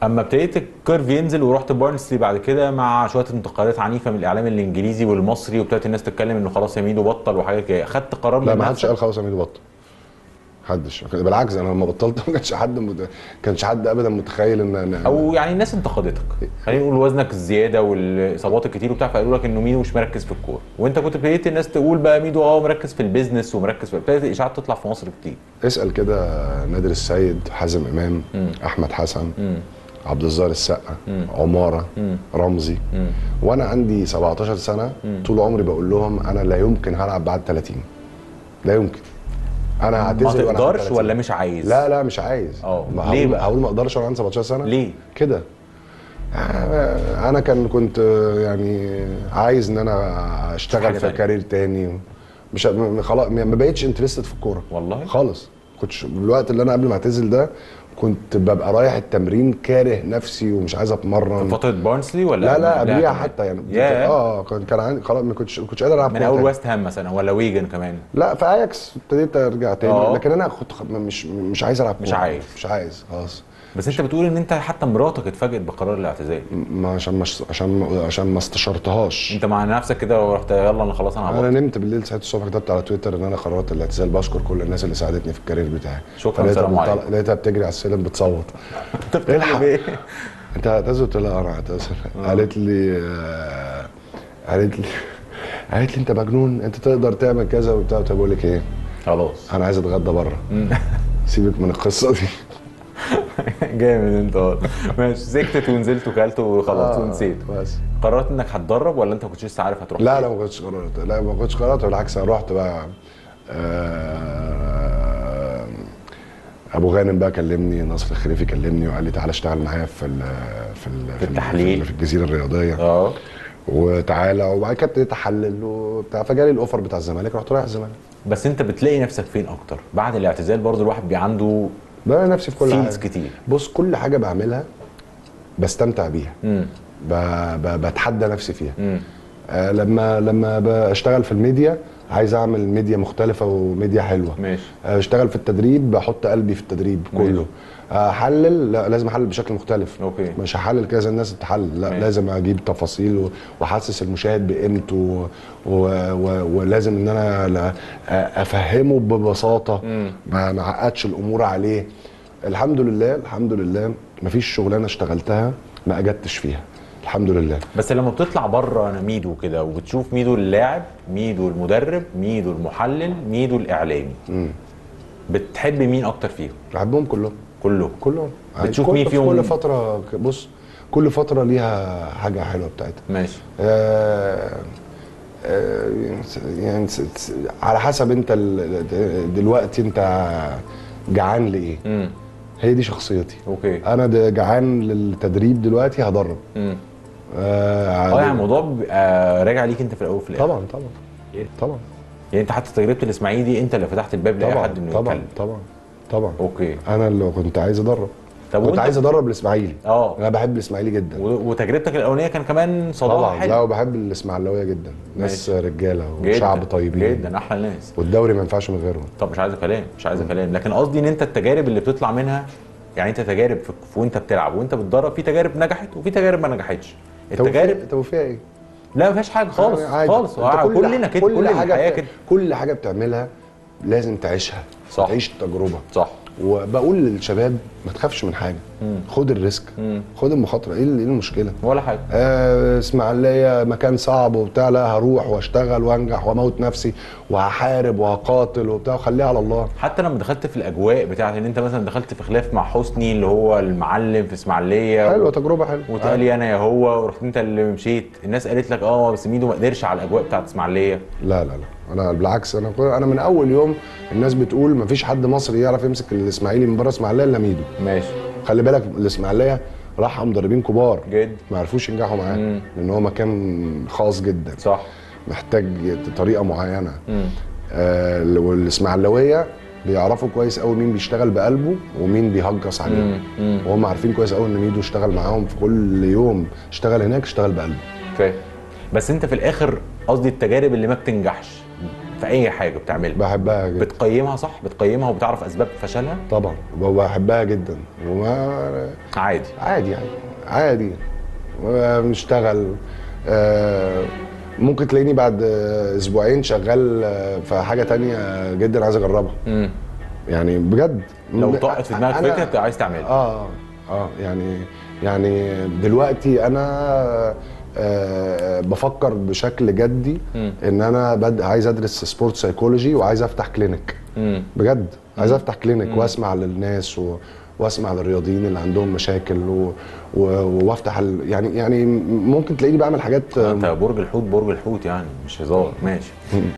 اما ابتديت الكيرف ينزل ورحت بارنسلي بعد كده مع شويه انتقادات عنيفه من الاعلام الانجليزي والمصري وابتدت الناس تتكلم انه خلاص يا ميدو بطل وحاجات كده خدت قرار لا من ما حدش نفسك؟ قال خلاص يا ميدو بطل حدش بالعكس انا لما بطلت ما كانش حد مت... كانش حد ابدا متخيل ان إن- او يعني الناس انتقدتك خلينا نقول وزنك الزياده والاصابات الكتير وبتاع فقالوا لك انه ميدو مش مركز في الكوره وانت كنت ابتديت الناس تقول بقى ميدو اه مركز في البيزنس ومركز في ابتدت الاشاعات تطلع في مصر كتير اسال كده نادر السيد حازم امام احمد حسن عبد الظاهر السقا عماره رمزي وانا عندي 17 سنه طول عمري بقول لهم انا لا يمكن هلعب بعد 30 لا يمكن انا ما هعتزل وأنا عندي تقدرش 30. ولا مش عايز لا لا مش عايز اه. ما ليه هقول- بقى؟ هقول ما اقدرش وانا عندي 17 سنه ليه؟ كده آه، انا كان كنت آه، يعني عايز ان انا حاجة اشتغل في تانية. كارير تاني مش م- خلاص ما بقتش انترستد في الكوره والله؟ خالص كنتش الوقت اللي انا قبل ما اعتزل ده كنت ببقى رايح التمرين كاره نفسي ومش عايز اتمرن فتره بارنسلي ولا لا لا قبلها قبليها كمان؟ حتى يعني ياه. اه كان كان عندي خلاص ما كنتش ما كنتش قادر العب من كورة اول تاني. ويست هام مثلا ولا ويجن كمان لا في اياكس ابتديت ارجع تاني اه. لكن انا كنت خ- مش مش عايز العب مش كورة. عايز. مش عايز خلاص بس انت بتقول ان انت حتى مراتك اتفاجئت بقرار الاعتزال ما عشان مش عشان عشان ما استشرتهاش انت مع نفسك كده ورحت يلا انا خلاص انا انا هبطل نمت بالليل صحيت الصبح كتبت على تويتر ان انا قررت الاعتزال بشكر كل الناس اللي ساعدتني في الكارير بتاعي شكراً، فلقيتها سلام بتطلع- عليكم. لقيتها بتجري على السلم بتصوت انت بتلعب ايه؟ انت هتعتزل قلت لها انا هعتزل قالت لي آه، قالت لي قالت لي انت مجنون انت تقدر تعمل كذا وبتاع قلت لها بقول لك ايه خلاص انا عايز اتغدى بره سيبك من القصه دي جامد انت اه ماشي سكتت ونزلت وكلت وخلاص آه، ونسيت بس قررت انك هتدرب ولا انت ما كنتش لسه عارف هتروح لا فين؟ لا ما كنتش قررت لا ما كنتش قررت بالعكس انا رحت بقى آه، ابو غانم بقى كلمني ناصر الخليفي كلمني وقال لي تعالى اشتغل معايا في ال في ال في التحليل. في الجزيره الرياضيه اه وتعالى وبعد كده ابتديت احلل وبتاع فجالي الاوفر بتاع الزمالك رحت رايح الزمالك بس انت بتلاقي نفسك فين اكتر بعد الاعتزال برضو الواحد بيبقى عنده بلاقي نفسي في كل فيلدز حاجه كتير بص كل حاجه بعملها بستمتع بيها امم ب... ب... بتحدى نفسي فيها امم آه لما لما بشتغل في الميديا عايز اعمل ميديا مختلفه وميديا حلوه ماشي آه، اشتغل في التدريب بحط قلبي في التدريب ماشي. كله احلل لا لازم احلل بشكل مختلف اوكي. مش هحلل كذا الناس تحلل لا ماشي. لازم اجيب تفاصيل و- واحسس المشاهد بقيمته و... و... و... ولازم ان انا لا- افهمه ببساطه مم. ما ما اعقدش الامور عليه الحمد لله الحمد لله مفيش شغلانه اشتغلتها ما اجدتش فيها الحمد لله بس لما بتطلع بره انا ميدو كده وبتشوف ميدو اللاعب ميدو المدرب ميدو المحلل ميدو الاعلامي مم. بتحب مين اكتر فيهم بحبهم كلهم كلهم كلهم بتشوف كل- مين فيهم؟ كل فتره بص كل فتره ليها حاجه حلوه بتاعتها ماشي آه، آه، يعني س- س- على حسب انت ال- دلوقتي انت جعان لايه امم هي دي شخصيتي اوكي انا ده جعان للتدريب دلوقتي هدرب امم آه اه يعني الموضوع بيبقى راجع ليك انت في الاول وفي الاخر طبعا طبعا طبعا يعني انت حتى تجربه الاسماعيلي دي انت اللي فتحت الباب لاي طبعا حد انه طبعا يتكلم طبعا طبعا اوكي انا اللي كنت عايز ادرب طب كنت وانت- عايز ادرب الاسماعيلي اه انا بحب الاسماعيلي جدا و- وتجربتك الاولانيه كان كمان صداها طبعا حلو لا وبحب الاسماعيلاويه جدا ناس رجاله جداً، وشعب طيبين جدا احلى ناس والدوري ما ينفعش من غيرهم طب مش عايزه كلام مش عايزه كلام لكن قصدي ان انت التجارب اللي بتطلع منها يعني انت تجارب في في وانت بتلعب وانت بتدرب في تجارب نجحت وفي تجارب ما نجحتش التجارب طب وفيها ايه؟ لا ما فيهاش حاجه خالص يعني عادي. خالص انت كل كلنا كده كل, كل حاجه الحياه بت- كده كل حاجه بتعملها لازم تعيشها صح. تعيش التجربه صح وبقول للشباب ما تخافش من حاجه مم. خد الريسك مم. خد المخاطره ايه ال- إيه المشكله ولا حاجه آه، اسماعيليه مكان صعب وبتاع لا هروح واشتغل وانجح واموت نفسي وهحارب وهقاتل وبتاع وخليها على الله حتى لما دخلت في الاجواء بتاعت ان انت مثلا دخلت في خلاف مع حسني اللي هو المعلم في اسماعيليه حلوه تجربه حلوه وتقال لي انا يا هو ورحت انت اللي مشيت الناس قالت لك اه بس ميدو ما قدرش على الاجواء بتاعت اسماعيليه لا لا لا انا بالعكس انا انا من اول يوم الناس بتقول ما فيش حد مصري يعرف يمسك الاسماعيلي من بره اسماعيليه الا ميدو ماشي خلي بالك الاسماعيليه راح مدربين كبار جد ما عرفوش ينجحوا معاه مم. لان هو مكان خاص جدا صح محتاج طريقه معينه مم. آه والاسماعيلاويه بيعرفوا كويس قوي مين بيشتغل بقلبه ومين بيهجص عليهم مم. مم. وهم عارفين كويس قوي ان ميدو اشتغل معاهم في كل يوم اشتغل هناك اشتغل بقلبه فاهم بس انت في الاخر قصدي التجارب اللي ما بتنجحش في اي حاجه بتعملها بحبها جدا بتقيمها صح بتقيمها وبتعرف اسباب فشلها طبعا وبحبها جدا وما عادي عادي يعني عادي بنشتغل آه، ممكن تلاقيني بعد آه، اسبوعين شغال آه، في حاجه تانية جدا عايز اجربها مم. يعني بجد لو م- طقت في دماغك أنا- فكره انت عايز تعملها اه اه يعني يعني دلوقتي انا آه بفكر بشكل جدي مم. ان انا بد... عايز ادرس سبورت سايكولوجي وعايز افتح كلينيك مم. بجد عايز افتح كلينيك واسمع للناس و... واسمع للرياضيين اللي عندهم مشاكل و... و... وافتح ال... يعني يعني ممكن تلاقيني بعمل حاجات انت برج الحوت برج الحوت يعني مش هزار ماشي